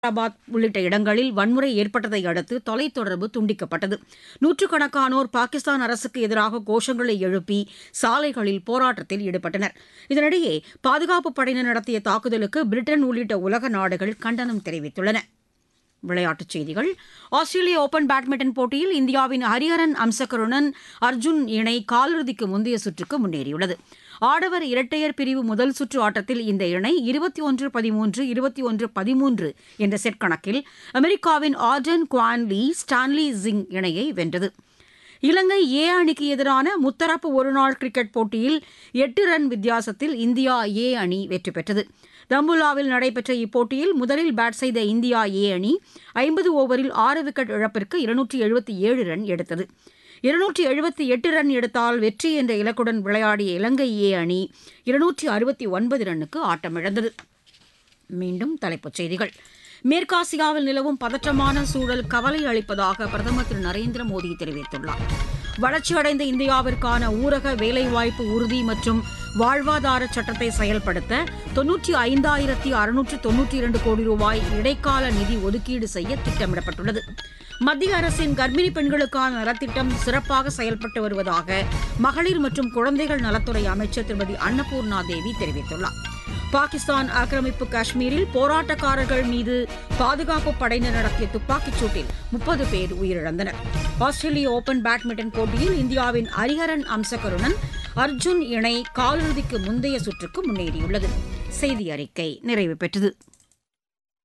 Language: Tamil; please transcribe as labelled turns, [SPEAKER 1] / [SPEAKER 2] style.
[SPEAKER 1] ஹைதராபாத் உள்ளிட்ட இடங்களில் வன்முறை ஏற்பட்டதை அடுத்து தொலைத்தொடர்பு துண்டிக்கப்பட்டது நூற்றுக்கணக்கானோர் பாகிஸ்தான் அரசுக்கு எதிராக கோஷங்களை எழுப்பி சாலைகளில் போராட்டத்தில் ஈடுபட்டனர் இதனிடையே பாதுகாப்புப் படையினர் நடத்திய தாக்குதலுக்கு பிரிட்டன் உள்ளிட்ட உலக நாடுகள் கண்டனம் தெரிவித்துள்ளன விளையாட்டுச் செய்திகள் ஆஸ்திரேலிய ஓபன் பேட்மிண்டன் போட்டியில் இந்தியாவின் ஹரிஹரன் அம்சகருணன் அர்ஜுன் இணை காலிறுதிக்கு முந்தைய சுற்றுக்கு முன்னேறியுள்ளது ஆடவர் இரட்டையர் பிரிவு முதல் சுற்று ஆட்டத்தில் இந்த இணை இருபத்தி ஒன்று பதிமூன்று இருபத்தி ஒன்று பதிமூன்று என்ற செட் கணக்கில் அமெரிக்காவின் ஆர்டன் குவான்லி ஸ்டான்லி ஜிங் இணையை வென்றது இலங்கை ஏ அணிக்கு எதிரான முத்தரப்பு ஒருநாள் கிரிக்கெட் போட்டியில் எட்டு ரன் வித்தியாசத்தில் இந்தியா ஏ அணி வெற்றி பெற்றது தம்புல்லாவில் நடைபெற்ற இப்போட்டியில் முதலில் பேட் செய்த இந்தியா ஏ அணி ஐம்பது ஓவரில் ஆறு விக்கெட் இழப்பிற்கு இருநூற்றி எழுபத்தி ஏழு ரன் எடுத்தது இருநூற்றி எழுபத்தி எட்டு ரன் எடுத்தால் வெற்றி என்ற இலக்குடன் விளையாடிய இலங்கை ஏ அணி இருநூற்றி அறுபத்தி ஒன்பது ரன்னுக்கு ஆட்டமிழந்தது மீண்டும் தலைப்புச் செய்திகள் மேற்காசியாவில் நிலவும் பதற்றமான சூழல் கவலை அளிப்பதாக பிரதமர் திரு நரேந்திர மோடி தெரிவித்துள்ளார் வளர்ச்சியடைந்த இந்தியாவிற்கான ஊரக வேலைவாய்ப்பு உறுதி மற்றும் வாழ்வாதார சட்டத்தை செயல்படுத்த தொன்னூற்றி ஐந்தாயிரத்தி அறுநூற்று தொன்னூற்றி இரண்டு கோடி ரூபாய் இடைக்கால நிதி ஒதுக்கீடு செய்ய திட்டமிடப்பட்டுள்ளது மத்திய அரசின் கர்ப்பிணி பெண்களுக்கான நலத்திட்டம் சிறப்பாக செயல்பட்டு வருவதாக மகளிர் மற்றும் குழந்தைகள் நலத்துறை அமைச்சர் திருமதி அன்னபூர்ணா தேவி தெரிவித்துள்ளார் பாகிஸ்தான் ஆக்கிரமிப்பு காஷ்மீரில் போராட்டக்காரர்கள் மீது பாதுகாப்பு படையினர் நடத்திய துப்பாக்கிச் சூட்டில் முப்பது பேர் உயிரிழந்தனர் ஆஸ்திரேலிய ஓபன் பேட்மிண்டன் போட்டியில் இந்தியாவின் ஹரிஹரன் அம்சகருணன் அர்ஜுன் இணை காலிறுதிக்கு முந்தைய சுற்றுக்கு முன்னேறியுள்ளது செய்தி அறிக்கை நிறைவு பெற்றது